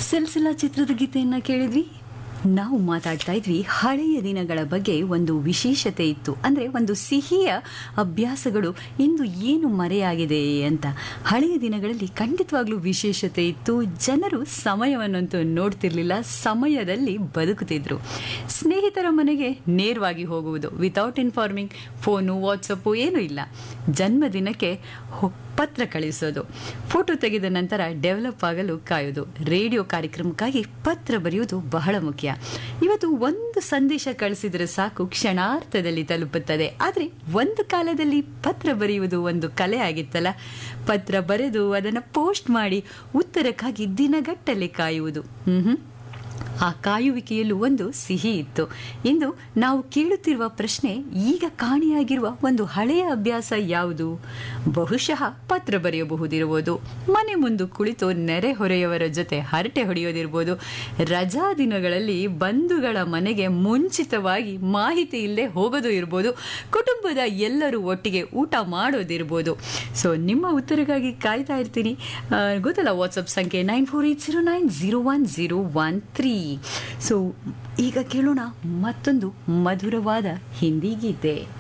ಸಿಲ್ಸಿಲಾ ಚಿತ್ರದ ಗೀತೆಯನ್ನು ಕೇಳಿದ್ವಿ ನಾವು ಮಾತಾಡ್ತಾ ಇದ್ವಿ ಹಳೆಯ ದಿನಗಳ ಬಗ್ಗೆ ಒಂದು ವಿಶೇಷತೆ ಇತ್ತು ಅಂದರೆ ಒಂದು ಸಿಹಿಯ ಅಭ್ಯಾಸಗಳು ಇಂದು ಏನು ಮರೆಯಾಗಿದೆ ಅಂತ ಹಳೆಯ ದಿನಗಳಲ್ಲಿ ಖಂಡಿತವಾಗ್ಲೂ ವಿಶೇಷತೆ ಇತ್ತು ಜನರು ಸಮಯವನ್ನಂತೂ ನೋಡ್ತಿರ್ಲಿಲ್ಲ ಸಮಯದಲ್ಲಿ ಬದುಕುತ್ತಿದ್ರು ಸ್ನೇಹಿತರ ಮನೆಗೆ ನೇರವಾಗಿ ಹೋಗುವುದು ವಿತೌಟ್ ಇನ್ಫಾರ್ಮಿಂಗ್ ಫೋನು ವಾಟ್ಸಪ್ಪು ಏನೂ ಇಲ್ಲ ಜನ್ಮದಿನಕ್ಕೆ ಹೊ- ಪತ್ರ ಕಳಿಸೋದು ಫೋಟೋ ತೆಗೆದ ನಂತರ ಡೆವಲಪ್ ಆಗಲು ಕಾಯೋದು ರೇಡಿಯೋ ಕಾರ್ಯಕ್ರಮಕ್ಕಾಗಿ ಪತ್ರ ಬರೆಯುವುದು ಬಹಳ ಮುಖ್ಯ ಇವತ್ತು ಒಂದು ಸಂದೇಶ ಕಳಿಸಿದರೆ ಸಾಕು ಕ್ಷಣಾರ್ಥದಲ್ಲಿ ತಲುಪುತ್ತದೆ ಆದರೆ ಒಂದು ಕಾಲದಲ್ಲಿ ಪತ್ರ ಬರೆಯುವುದು ಒಂದು ಕಲೆ ಆಗಿತ್ತಲ್ಲ ಪತ್ರ ಬರೆದು ಅದನ್ನು ಪೋಸ್ಟ್ ಮಾಡಿ ಉತ್ತರಕ್ಕಾಗಿ ದಿನಗಟ್ಟಲೆ ಕಾಯುವುದು ಹ್ಮ್ ಆ ಕಾಯುವಿಕೆಯಲ್ಲೂ ಒಂದು ಸಿಹಿ ಇತ್ತು ಇಂದು ನಾವು ಕೇಳುತ್ತಿರುವ ಪ್ರಶ್ನೆ ಈಗ ಕಾಣೆಯಾಗಿರುವ ಒಂದು ಹಳೆಯ ಅಭ್ಯಾಸ ಯಾವುದು ಬಹುಶಃ ಪತ್ರ ಬರೆಯಬಹುದಿರುವುದು ಮನೆ ಮುಂದೆ ಕುಳಿತು ನೆರೆಹೊರೆಯವರ ಜೊತೆ ಹರಟೆ ಹೊಡೆಯೋದಿರ್ಬೋದು ರಜಾ ದಿನಗಳಲ್ಲಿ ಬಂಧುಗಳ ಮನೆಗೆ ಮುಂಚಿತವಾಗಿ ಮಾಹಿತಿ ಇಲ್ಲದೆ ಹೋಗೋದು ಇರ್ಬೋದು ಕುಟುಂಬದ ಎಲ್ಲರೂ ಒಟ್ಟಿಗೆ ಊಟ ಮಾಡೋದಿರ್ಬೋದು ಸೊ ನಿಮ್ಮ ಉತ್ತರಕ್ಕಾಗಿ ಕಾಯ್ತಾ ಇರ್ತೀನಿ ಆ, ಗೊತ್ತಲ್ಲ ವಾಟ್ಸಪ್ ಸಂಖ್ಯೆ nine four eight zero nine zero one zero one three so ಈಗ ಕೇಳೋಣ ಮತ್ತೊಂದು ಮಧುರವಾದ ಹಿಂದಿ ಗೀತೆ